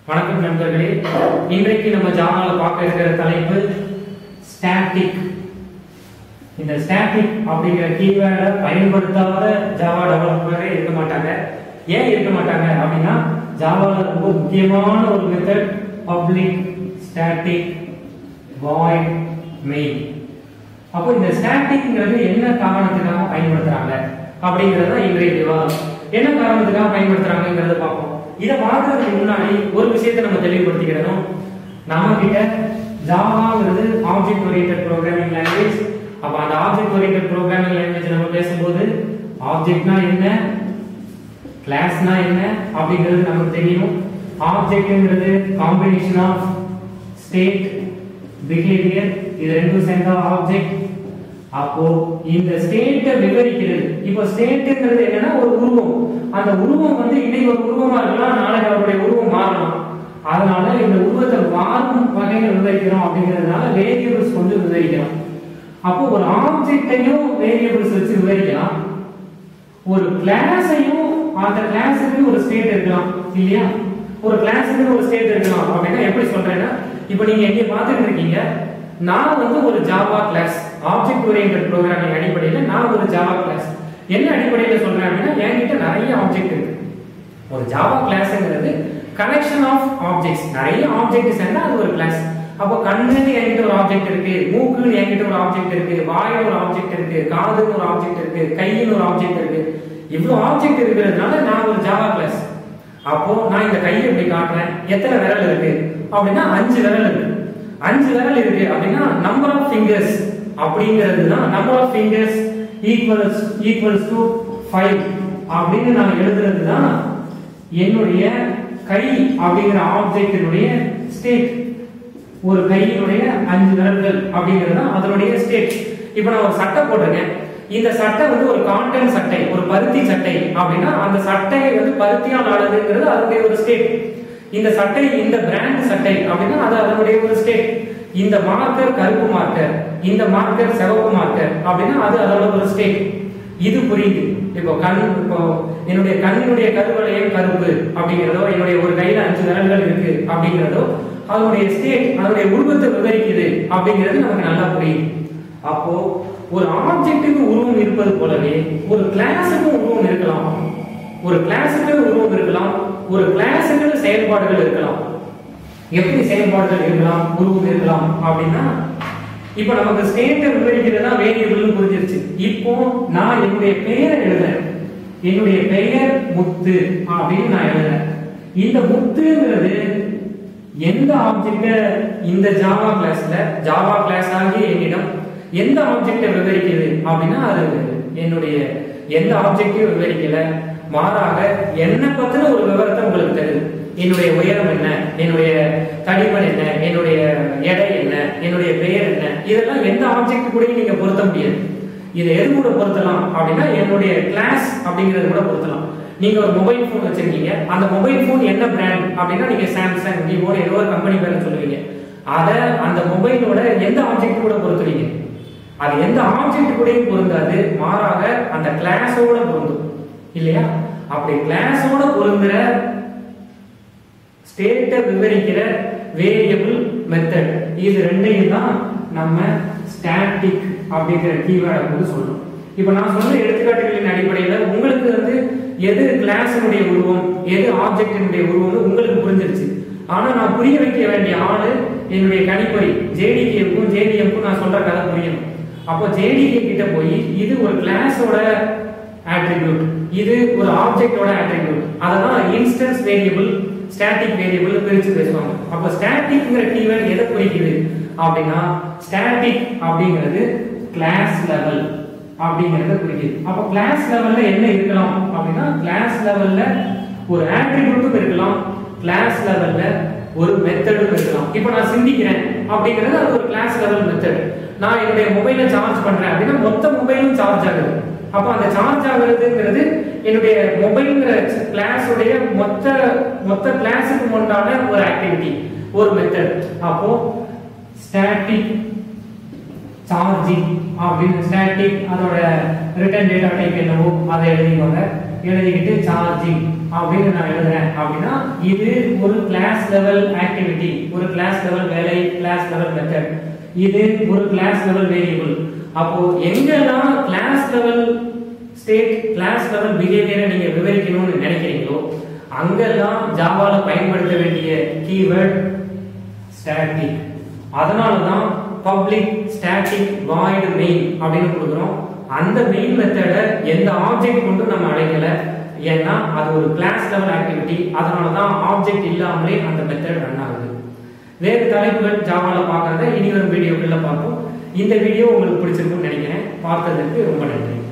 வணக்கம் நண்பர்களே இன்றைக்கு நம்ம ஜாவால பார்க்க இருக்கிற தலைப்பு ஸ்டாட்டிக் இந்த ஸ்டாட்டிக் அப்படிங்கிற கீவேர்டை பயன்படுத்தாத ஜாவா டெவலப்பரே இருக்க மாட்டாங்க ஏன் இருக்க மாட்டாங்க அப்படின்னா ஜாவால ரொம்ப முக்கியமான ஒரு method public static void main அப்போ இந்த ஸ்டாட்டிக்ங்கிறது என்ன காரணத்துக்காக பயன்படுத்துறாங்க அப்படிங்கறது தான் இன்றைய விவாதம் என்ன காரணத்துக்காக பயன்படுத்துறாங்கிறத பார்ப்போம் இதை பார்க்கறதுக்கு முன்னாடி ஒரு விஷயத்தை நம்ம தெளிவுபடுத்திக்கிறோம் நாம கிட்ட ஜாவாங்கிறது ஆப்ஜெக்ட் ஓரியன்டட் ப்ரோக்ராமிங் லாங்குவேஜ் அப்ப அந்த ஆப்ஜெக்ட் ஓரியன்டட் ப்ரோக்ராமிங் லாங்குவேஜ் நம்ம பேசும்போது ஆப்ஜெக்ட்னா என்ன கிளாஸ்னா என்ன அப்படிங்கிறது நமக்கு தெரியும் ஆப்ஜெக்ட்ங்கிறது காம்பினேஷன் ஆஃப் ஸ்டேட் பிஹேவியர் இது ரெண்டும் சேர்ந்தா ஆப்ஜெக்ட் அப்போ இந்த ஸ்டேட்டை விவரிக்கிறது இப்போ ஸ்டேட்ங்கிறது என்னன்னா ஒரு உருவம் அந்த உருவம் வந்து இன்னைக்கு ஒரு உருவமா இருக்கலாம் நாளைக்கு அவருடைய உருவம் மாறலாம் அதனால இந்த உருவத்தை மாறும் வகைகள் விவரிக்கிறோம் அப்படிங்கிறதுனால வேரியபிள்ஸ் கொண்டு விவரிக்கிறோம் அப்போ ஒரு ஆப்ஜெக்டையும் வேரியபிள்ஸ் வச்சு விவரிக்கலாம் ஒரு கிளாஸையும் அந்த கிளாஸுக்கு ஒரு ஸ்டேட் இருக்கலாம் இல்லையா ஒரு கிளாஸுக்கு ஒரு ஸ்டேட் இருக்கலாம் அப்படின்னா எப்படி சொல்றேன்னா இப்போ நீங்க எங்க பார்த்துட்டு இருக்கீங்க நான் வந்து ஒரு Java class object oriented programming அடிப்படையில் நான் ஒரு ஜாவா கிளாஸ் என்ன அடிப்படையில் சொல்றேன் அப்படின்னா என்கிட்ட நிறைய ஆப்ஜெக்ட் இருக்கு ஒரு ஜாவா கிளாஸ்ங்கிறது கலெக்ஷன் ஆஃப் ஆப்ஜெக்ட்ஸ் நிறைய ஆப்ஜெக்ட் சேர்ந்தா அது ஒரு கிளாஸ் அப்போ கண்ணுன்னு என்கிட்ட ஒரு ஆப்ஜெக்ட் இருக்கு மூக்குன்னு என்கிட்ட ஒரு ஆப்ஜெக்ட் இருக்கு வாயில ஒரு ஆப்ஜெக்ட் இருக்கு காதுன்னு ஒரு ஆப்ஜெக்ட் இருக்கு கையின்னு ஒரு ஆப்ஜெக்ட் இருக்கு இவ்வளவு ஆப்ஜெக்ட் இருக்கிறதுனால நான் ஒரு ஜாவா கிளாஸ் அப்போ நான் இந்த கையை இப்படி காட்டுறேன் எத்தனை விரல் இருக்கு அப்படின்னா அஞ்சு விரல் இருக்கு அஞ்சு விரல் இருக்கு அப்படின்னா நம்பர் ஆஃப் ஃபிங்கர்ஸ் அப்படிங்கிறது தான் number of fingers equals equals to five அப்படின்னு நான் எழுதுறது தான் என்னுடைய கை அப்படிங்கிற ஆப்ஜெக்டினுடைய ஸ்டேட் ஒரு கையினுடைய அஞ்சு விரல்கள் அப்படிங்கிறது தான் அதனுடைய ஸ்டேட் இப்போ நான் ஒரு சட்டை போட்டிருக்கேன் இந்த சட்டை வந்து ஒரு காட்டன் சட்டை ஒரு பருத்தி சட்டை அப்படின்னா அந்த சட்டையை வந்து பருத்தியால் ஆனதுங்கிறது அதனுடைய ஒரு ஸ்டேட் இந்த சட்டை இந்த பிராண்ட் சட்டை அப்படின்னா அது அதனுடைய ஒரு ஸ்டேட் இந்த மார்க்கர் கருப்பு மார்க்கர் இந்த மார்க்கர் சிவப்பு மார்க்கர் அப்படின்னா அது அதோட ஒரு ஸ்டேட் இது புரியுது இப்போ கண் இப்போ என்னுடைய கண்ணினுடைய கருவளையம் கருப்பு அப்படிங்கிறதோ என்னுடைய ஒரு கையில அஞ்சு விரல்கள் இருக்கு அப்படிங்கிறதோ அதனுடைய ஸ்டேட் அதனுடைய உருவத்தை விவரிக்குது அப்படிங்கிறது நமக்கு நல்லா புரியுது அப்போ ஒரு ஆப்ஜெக்ட்டுக்கு உருவம் இருப்பது போலவே ஒரு கிளாஸுக்கும் உருவம் இருக்கலாம் ஒரு கிளாஸுக்கு உருவம் இருக்கலாம் ஒரு கிளாஸுக்கு செயல்பாடுகள் இருக்கலாம் எப்படி செயல்பாடுகள் இருக்கலாம் உருவம் இருக்கலாம் அப்படின்னா இப்ப நமக்கு ஸ்டேட்டை விவரிக்கிறதா வேரியபிள் புரிஞ்சிருச்சு இப்போ நான் என்னுடைய பெயரை எழுதுறேன் என்னுடைய பெயர் முத்து அப்படின்னு நான் எழுதுறேன் இந்த முத்துங்கிறது எந்த ஆப்ஜெக்ட இந்த ஜாவா கிளாஸ்ல ஜாவா கிளாஸ் ஆகிய என்னிடம் எந்த ஆப்ஜெக்டை விவரிக்குது அப்படின்னா அது என்னுடைய எந்த ஆப்ஜெக்டையும் விவரிக்கல மாறாக என்ன பத்தின ஒரு விவரத்தை உங்களுக்கு தருது என்னுடைய உயரம் என்ன என்னுடைய தடிமன் என்ன என்னுடைய எடை என்ன என்னுடைய பெயர் என்ன இதெல்லாம் எந்த ஆப்ஜெக்ட் கூட நீங்க பொருத்த முடியாது இதை எது கூட பொருத்தலாம் அப்படின்னா என்னுடைய கிளாஸ் அப்படிங்கறது கூட பொருத்தலாம் நீங்க ஒரு மொபைல் போன் வச்சிருக்கீங்க அந்த மொபைல் போன் என்ன பிராண்ட் அப்படின்னா நீங்க சாம்சங் விவோ ஏதோ ஒரு கம்பெனி பேர் சொல்லுவீங்க அத அந்த மொபைலோட எந்த ஆப்ஜெக்ட் கூட பொருத்துவீங்க அது எந்த ஆப்ஜெக்ட் கூடயும் பொருந்தாது மாறாக அந்த கிளாஸோட பொருந்தும் இல்லையா அப்படி கிளாஸோட பொருந்துற ஸ்டேட்டை விவரிக்கிற வேரியபிள் மெத்தட் இது ரெண்டையும் தான் நம்ம ஸ்டாட்டிக் அப்படிங்கிற கீவேர்டை வந்து சொல்லணும் இப்போ நான் சொன்ன எடுத்துக்காட்டுகளின் அடிப்படையில் உங்களுக்கு வந்து எது கிளாஸினுடைய உருவம் எது ஆப்ஜெக்டினுடைய உருவம்னு உங்களுக்கு புரிஞ்சிருச்சு ஆனா நான் புரிய வைக்க வேண்டிய ஆளு என்னுடைய கணிப்பொறி ஜேடிகேவுக்கும் ஜேடிஎம்க்கும் நான் சொல்ற கதை புரியணும் அப்போ ஜேடிகே கிட்ட போய் இது ஒரு கிளாஸோட ஆட்ரிபியூட் இது ஒரு ஆப்ஜெக்டோட ஆட்ரிபியூட் அததான் இன்ஸ்டன்ஸ் வேரியபிள் ஸ்டாட்டிக் வேரியபிள் பிரிச்சு பேசுவாங்க அப்ப ஸ்டாட்டிக்ங்கிற கீவேர்ட் எதை குறிக்குது அப்படின்னா ஸ்டாட்டிக் அப்படிங்கிறது கிளாஸ் லெவல் அப்படிங்கறத குறிக்குது அப்ப கிளாஸ் லெவல்ல என்ன இருக்கலாம் அப்படின்னா கிளாஸ் லெவல்ல ஒரு ஆட்ரிபியூட்டும் இருக்கலாம் கிளாஸ் லெவல்ல ஒரு மெத்தடும் இருக்கலாம் இப்போ நான் சிந்திக்கிறேன் அப்படிங்கிறது அது ஒரு கிளாஸ் லெவல் மெத்தட் நான் என்னுடைய மொபைலை சார்ஜ் பண்றேன் அப்படின்னா மொத்த மொபைலும் சார்ஜ் ஆகுது அப்போ அந்த சார்ஜ் ஆகுறதுங்கிறது என்னுடைய மொபைல்ங்கிற கிளாஸுடைய மொத்த மொத்த கிளாஸுக்கு உண்டான ஒரு ஆக்டிவிட்டி ஒரு மெத்தட் அப்போ ஸ்டாட்டிக் சார்ஜிங் அப்படின்னு ஸ்டாட்டிக் அதோட ரிட்டர்ன் டேட்டா டைப் என்னவோ அதை எழுதிக்கோங்க எழுதிக்கிட்டு சார்ஜிங் அப்படின்னு நான் எழுதுறேன் அப்படின்னா இது ஒரு கிளாஸ் லெவல் ஆக்டிவிட்டி ஒரு கிளாஸ் லெவல் வேலை கிளாஸ் லெவல் மெத்தட் இது ஒரு கிளாஸ் லெவல் வேரியபிள் அப்போ எங்கெல்லாம் class level state class level பிஹேவியரை நீங்க விவரிக்கணும்னு நினைக்கிறீங்களோ அங்கெல்லாம் ஜாவால பயன்படுத்த வேண்டிய கீவேர்ட் ஸ்டாட்டிக் அதனால தான் பப்ளிக் ஸ்டாட்டிக் வாய்டு மெயின் அப்படின்னு கொடுக்குறோம் அந்த மெயின் மெத்தடை எந்த ஆப்ஜெக்ட் கொண்டு நம்ம அழைக்கல ஏன்னா அது ஒரு கிளாஸ் லெவல் ஆக்டிவிட்டி அதனால தான் ஆப்ஜெக்ட் இல்லாமலே அந்த மெத்தட் ரன் ஆகுது வேறு தலைப்புகள் ஜாவால பார்க்கறத இனி வரும் வீடியோக்கள்ல பார்ப்போம் இந்த வீடியோ உங்களுக்கு பிடிச்சிருக்கும்னு நினைக்கிறேன் பார்த்ததுக்கு ரொம்ப நன்றி